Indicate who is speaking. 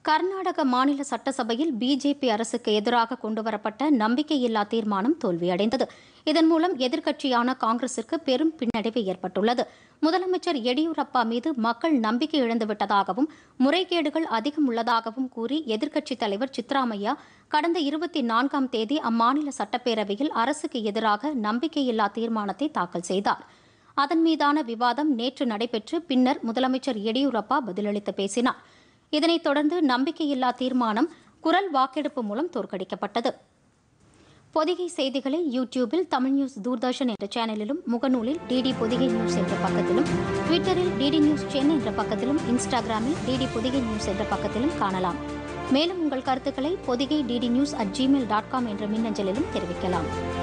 Speaker 1: கர்நாடக மாநில சட்டசபையில் பிஜேபி அரசுக்கு எதிராக கொண்டுவரப்பட்ட நம்பிக்கையில்லா தீர்மானம் தோல்வியடைந்தது இதன் மூலம் எதிர்க்கட்சியான காங்கிரசிற்கு பெரும் பின்னடைவு ஏற்பட்டுள்ளது முதலமைச்சர் எடியூரப்பா மீது மக்கள் நம்பிக்கை இழந்துவிட்டதாகவும் முறைகேடுகள் அதிகம் உள்ளதாகவும் கூறி எதிர்க்கட்சித் தலைவர் சித்ராமையா கடந்த இருபத்தி நான்காம் தேதி அம்மாநில சட்டப்பேரவையில் அரசுக்கு எதிராக நம்பிக்கையில்லா தீர்மானத்தை தாக்கல் செய்தார் அதன் மீதான விவாதம் நேற்று நடைபெற்று பின்னர் முதலமைச்சர் எடியூரப்பா பதிலளித்து பேசினார் இதனைத் தொடர்ந்து நம்பிக்கையில்லா தீர்மானம் குரல் வாக்கெடுப்பு மூலம் தோற்கடிக்கப்பட்டது பொதிகை செய்திகளை யூடியூபில் தமிழ் நியூஸ் தூர்தர்ஷன் என்ற சேனலிலும் முகநூலில் டிடி பொதிகை நியூஸ் என்ற பக்கத்திலும் ட்விட்டரில் டிடி நியூஸ் சென்னை என்ற பக்கத்திலும் இன்ஸ்டாகிராமில் டிடி பொதிகை நியூஸ் என்ற பக்கத்திலும் காணலாம் மேலும் உங்கள் கருத்துக்களை Podhigai DD news at Gmail dot com என்ற மின்னஞ்சலிலும் தெரிவிக்கலாம்